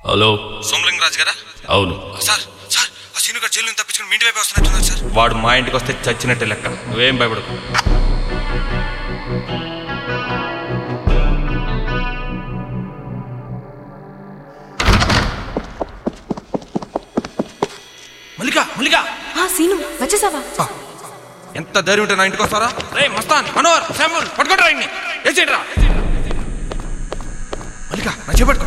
hello Somalingaraju గారా అవును sir sir ఆ సీను గారు జైలు నుంచి తప్పించుకుని మీ ఇంటి వైపు వస్తున్నట్టున్నారు సార్ వాడు మా ఇంటికి వస్తే చచ్చినట్టే లెక్క నువ్వేం భయపడకు మల్లిక మల్లిక ఆ సీను వచ్చేసావా ఎంత ధైర్యం ఉంటే నా ఇంటికి వస్తారా రే మస్తాన్ మనోహర్ శామ్యుల్ పట్టుకోండి రాయండి వేసేయండి రా మల్లిక నా చేపట్టుకో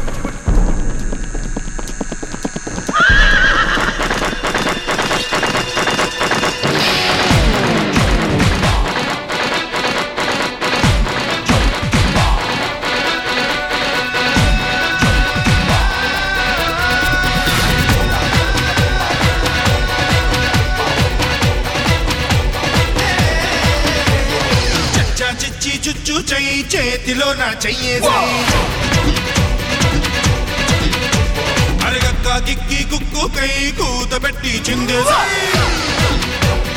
చచ్చా చిచ్చి చుచ్చు చెయ్యి చేతిలో నా చెయ్యేసి అరగక్క గిక్కి కుక్కు కై కూతబెట్టి చిందేసి